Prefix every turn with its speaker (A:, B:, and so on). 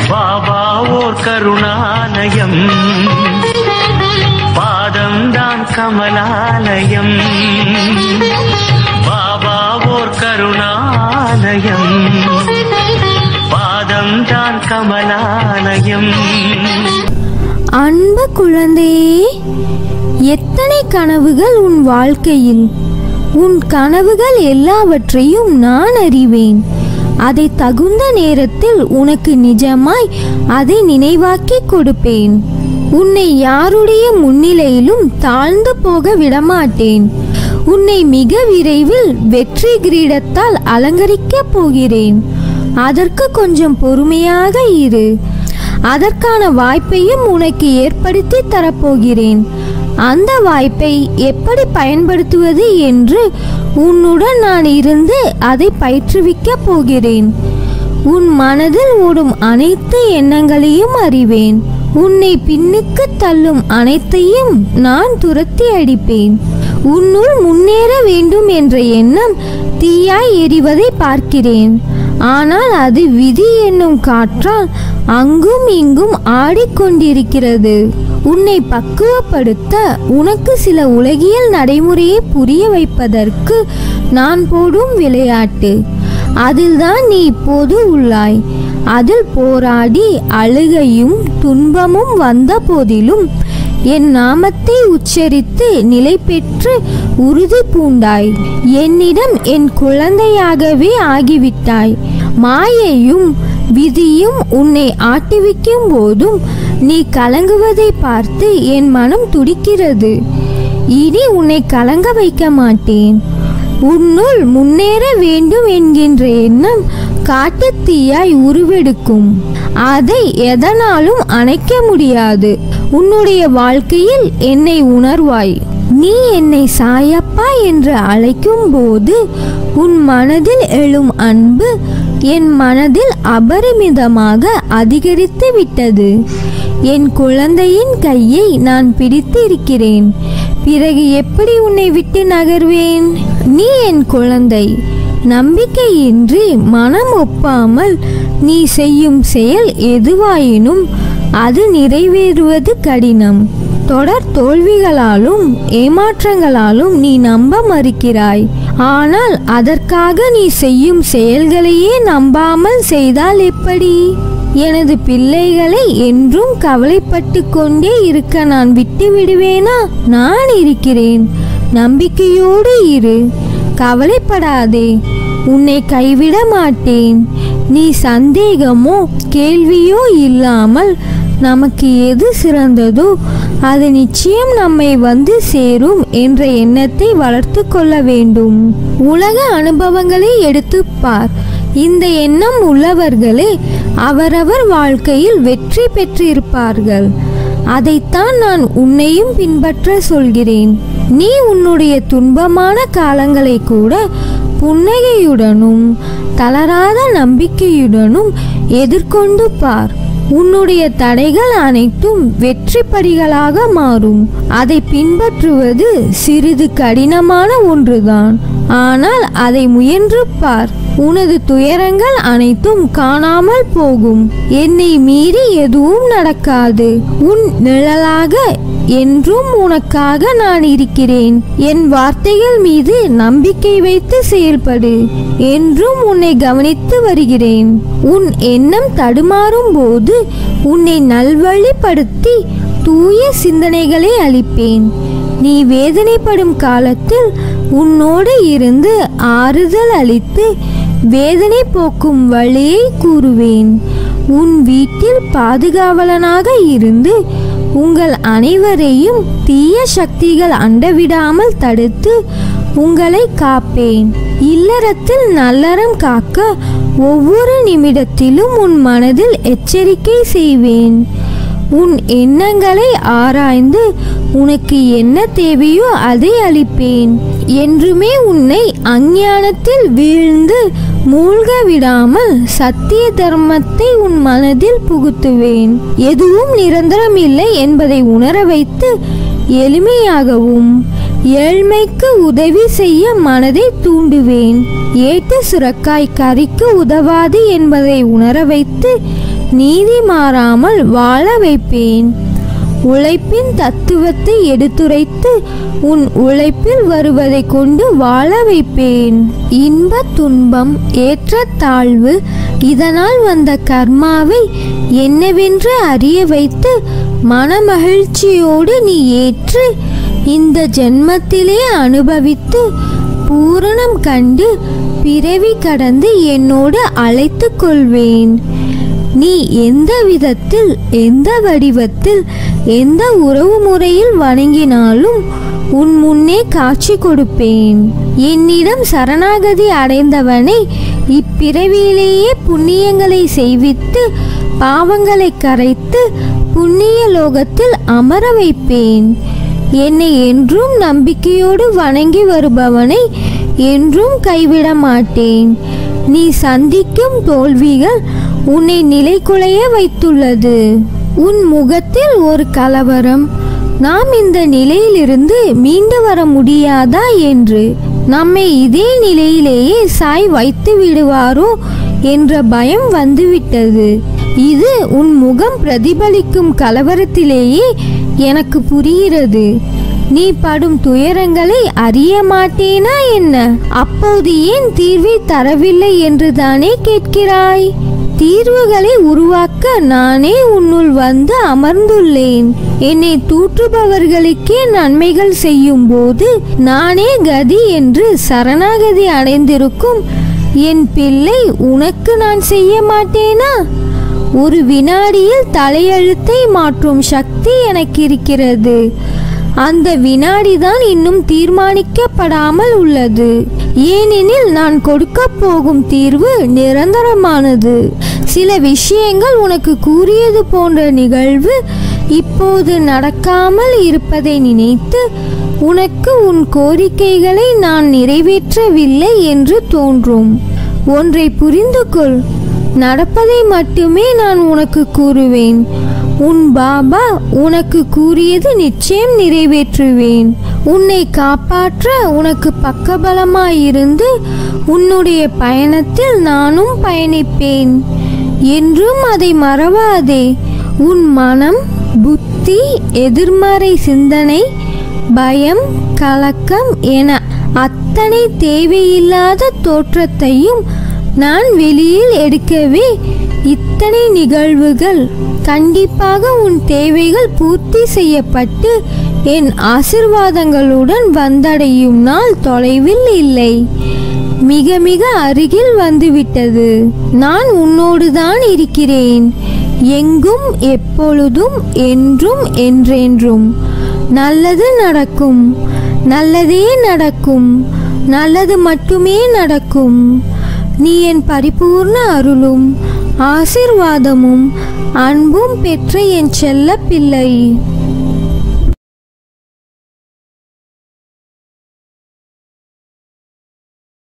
A: பாபா ஓர் கருணாலயம் பாதம்தான் கமலாலயம் பாபா ஓர் கருணாலயம் பாதம்தான் கமலாலயம்
B: அன்பு குழந்தையே எத்தனை கனவுகள் உன் வாழ்க்கையில் உன் கனவுகள் எல்லாவற்றையும் நான் அறிவேன் அதை தகுந்த நேரத்தில் உனக்கு நிஜமாய் அதை நினைவாக்கிக் கொடுப்பேன் உன்னை யாருடைய முன்னிலையிலும் தாழ்ந்து போக விடமாட்டேன் உன்னை மிக விரைவில் வெற்றி கிரீடத்தால் அலங்கரிக்கப் போகிறேன் அதற்கு கொஞ்சம் பொறுமையாக இரு அதற்கான வாய்ப்பையும் உனக்கு ஏற்படுத்தி தரப்போகிறேன் அந்த வாய்ப்பை எப்படி பயன்படுத்துவது என்று உன்னுடன் நான் இருந்து அதை பயிற்றுவிக்கப் போகிறேன் உன் மனதில் ஓடும் அனைத்து எண்ணங்களையும் அறிவேன் உன்னை பின்னுக்கு தள்ளும் அனைத்தையும் நான் துரத்தி அடிப்பேன் உன்னுள் முன்னேற வேண்டும் என்ற எண்ணம் தீயாய் எரிவதை பார்க்கிறேன் ஆனால் அது விதி என்னும் காற்றால் அங்கும் இங்கும் ஆடிக்கொண்டிருக்கிறது உன்னை பக்குவப்படுத்த உனக்கு சில உலகியல் நடைமுறையை புரிய வைப்பதற்கு நான் போடும் விளையாட்டு அதில்தான் நீ இப்போது உள்ளாய் அதில் போராடி அழுகையும் துன்பமும் வந்த போதிலும் என் நாமத்தை உச்சரித்து நிலை பெற்று உறுதி பூண்டாய் என்னிடம் என் குழந்தையாகவே ஆகிவிட்டாய் மாயையும் விதியும் உன்னை ஆட்டிவிக்கும் போதும் நீ கலங்குவதை பார்த்து என் மனம் துடிக்கிறது இனி உன்னை கலங்க வைக்க மாட்டேன் உன்னுள் முன்னேற வேண்டும் என்கின்ற எண்ணம் காட்டுத் தீயாய் உருவெடுக்கும் அதை எதனாலும் அணைக்க முடியாது உன்னுடைய வாழ்க்கையில் என்னை உணர்வாய் நீ என்னை சாயப்பா என்று அழைக்கும் போது உன் மனதில் எழும் அன்பு என் மனதில் அபரிமிதமாக அதிகரித்து விட்டது என் குழந்தையின் கையை நான் பிடித்து இருக்கிறேன் பிறகு எப்படி உன்னை விட்டு நகர்வேன் நீ என் குழந்தை நம்பிக்கையின்றி மனம் ஒப்பாமல் நீ செய்யும் செயல் எதுவாயினும் அது நிறைவேறுவது கடினம் தொடர் தோல்விகளாலும் ஏமாற்றங்களாலும் நீ நம்ப மறுக்கிறாய் ஆனால் அதற்காக நீ செய்யும் செயல்களையே நம்பாமல் செய்தால் எப்படி எனது பிள்ளைகளை என்றும் கவலைப்பட்டு கொண்டே இருக்க நான் விட்டு விடுவேனா நான் இருக்கிறேன் நம்பிக்கையோடு இரு கவலைப்படாதே உன்னை கைவிட மாட்டேன் நீ சந்தேகமோ கேள்வியோ இல்லாமல் நமக்கு எது சிறந்ததோ அது நிச்சயம் நம்மை வந்து சேரும் என்ற எண்ணத்தை வளர்த்து கொள்ள வேண்டும் உலக அனுபவங்களை எடுத்துப் பார் இந்த எண்ணம் உள்ளவர்களே அவரவர் வாழ்க்கையில் வெற்றி பெற்றிருப்பார்கள் அதைத்தான் நான் உன்னையும் பின்பற்ற சொல்கிறேன் நீ உன்னுடைய துன்பமான காலங்களை கூட புன்னகையுடனும் தளராத நம்பிக்கையுடனும் எதிர்கொண்டு பார் உன்னுடைய தடைகள் அனைத்தும் வெற்றி படிகளாக மாறும் அதை பின்பற்றுவது சிறிது கடினமான ஒன்றுதான் ஆனால் அதை முயன்று பார் உனது துயரங்கள் அனைத்தும் காணாமல் போகும் என்னை மீறி எதுவும் நடக்காது உன் நிழலாக என்றும் உனக்காக நான் இருக்கிறேன் என் வார்த்தைகள் மீது நம்பிக்கை வைத்து செயல்படு என்றும் உன்னை கவனித்து வருகிறேன் உன் எண்ணம் தடுமாறும் போது உன்னை நல்வழிப்படுத்தி தூய சிந்தனைகளை அளிப்பேன் நீ வேதனைப்படும் காலத்தில் உன்னோடு இருந்து ஆறுதல் அளித்து வேதனை போக்கும் வழியை கூறுவேன் உன் வீட்டில் பாதுகாவலனாக இருந்து உங்கள் அனைவரையும் தீய சக்திகள் அண்டவிடாமல் தடுத்து உங்களை காப்பேன் இல்லறத்தில் நல்லறம் காக்க ஒவ்வொரு நிமிடத்திலும் உன் மனதில் எச்சரிக்கை செய்வேன் உன் எண்ணங்களை ஆராய்ந்து உனக்கு என்ன தேவையோ அதை அளிப்பேன் என்றுமே உன்னை அஞ்ஞானத்தில் வீழ்ந்து மூழ்க விடாமல் சத்திய தர்மத்தை உன் மனதில் புகுத்துவேன் எதுவும் நிரந்தரம் இல்லை என்பதை உணர வைத்து எளிமையாகவும் ஏழ்மைக்கு உதவி செய்ய மனதை தூண்டுவேன் ஏட்டு சுரக்காய் கறிக்கு உதவாது என்பதை உணர வைத்து நீதி மாறாமல் வாழ வைப்பேன் உழைப்பின் தத்துவத்தை எடுத்துரைத்து உன் உழைப்பில் வருவதை கொண்டு வாழ வைப்பேன் இன்ப துன்பம் ஏற்றத்தாழ்வு இதனால் வந்த கர்மாவை என்னவென்று அறிய வைத்து மனமகிழ்ச்சியோடு நீ ஏற்று இந்த ஜென்மத்திலே அனுபவித்து பூரணம் கண்டு பிறவி கடந்து என்னோடு அழைத்து கொள்வேன் நீ எந்த விதத்தில் எந்த வடிவத்தில் எந்த உறவு முறையில் வணங்கினாலும் உன் முன்னே காட்சி கொடுப்பேன் என்னிடம் சரணாகதி அடைந்தவனை இப்பிறவியிலேயே புண்ணியங்களை செய்வித்து பாவங்களை கரைத்து புண்ணிய லோகத்தில் அமர வைப்பேன் என்னை என்றும் நம்பிக்கையோடு வணங்கி வருபவனை என்றும் கைவிட மாட்டேன் நீ சந்திக்கும் தோல்விகள் உன்னை நிலைகுலைய வைத்துள்ளது உன் முகத்தில் ஒரு கலவரம் நாம் இந்த நிலையிலிருந்து மீண்டு வர முடியாதா என்று நம்மை இதே நிலையிலேயே சாய் வைத்து விடுவாரோ என்ற பயம் வந்துவிட்டது இது உன் முகம் பிரதிபலிக்கும் கலவரத்திலேயே எனக்கு புரிகிறது நீ படும் துயரங்களை அறிய மாட்டேனா என்ன அப்போது ஏன் தீர்வை தரவில்லை என்று தானே கேட்கிறாய் தீர்வுகளை உருவாக்க நானே உன்னுள் வந்து அமர்ந்துள்ளேன் என்னை தூற்றுபவர்களுக்கே நன்மைகள் செய்யும் போது நானே கதி என்று சரணாகதி அடைந்திருக்கும் என் பிள்ளை உனக்கு நான் செய்ய மாட்டேனா ஒரு வினாடியில் தலையெழுத்தை மாற்றும் சக்தி எனக்கு இருக்கிறது அந்த வினாடிதான் இன்னும் தீர்மானிக்கப்படாமல் உள்ளது ஏனெனில் நான் கொடுக்க போகும் தீர்வு நிரந்தரமானது சில விஷயங்கள் உனக்கு கூறியது போன்ற நிகழ்வு இப்போது நடக்காமல் இருப்பதை நினைத்து உனக்கு உன் கோரிக்கைகளை நான் நிறைவேற்றவில்லை என்று தோன்றும் ஒன்றை புரிந்து கொள் நடப்பதை மட்டுமே நான் உனக்கு கூறுவேன் உன் பாபா உனக்கு கூறியது நிச்சயம் நிறைவேற்றுவேன் உன்னை காப்பாற்ற உனக்கு பக்கபலமாயிருந்து உன்னுடைய பயணத்தில் நானும் பயணிப்பேன் என்றும் அதை மறவாதே உன் மனம் புத்தி எதிர்மறை சிந்தனை பயம் கலக்கம் என அத்தனை தேவையில்லாத தோற்றத்தையும் நான் வெளியில் எடுக்கவே இத்தனை நிகழ்வுகள் கண்டிப்பாக உன் தேவைகள் பூர்த்தி செய்யப்பட்டு என் ஆசிர்வாதங்களுடன் வந்தடையும் நாள் தொலைவில் இல்லை மிக மிக அருகில் வந்துவிட்டது நான் உன்னோடு தான் இருக்கிறேன் எங்கும் எப்பொழுதும் என்றும் என்றென்றும் நல்லது நடக்கும் நல்லதே நடக்கும் நல்லது மட்டுமே நடக்கும் நீ என் பரிபூர்ண அருளும் ஆசிர்வாதமும் அன்பும் பெற்ற என் செல்ல பிள்ளை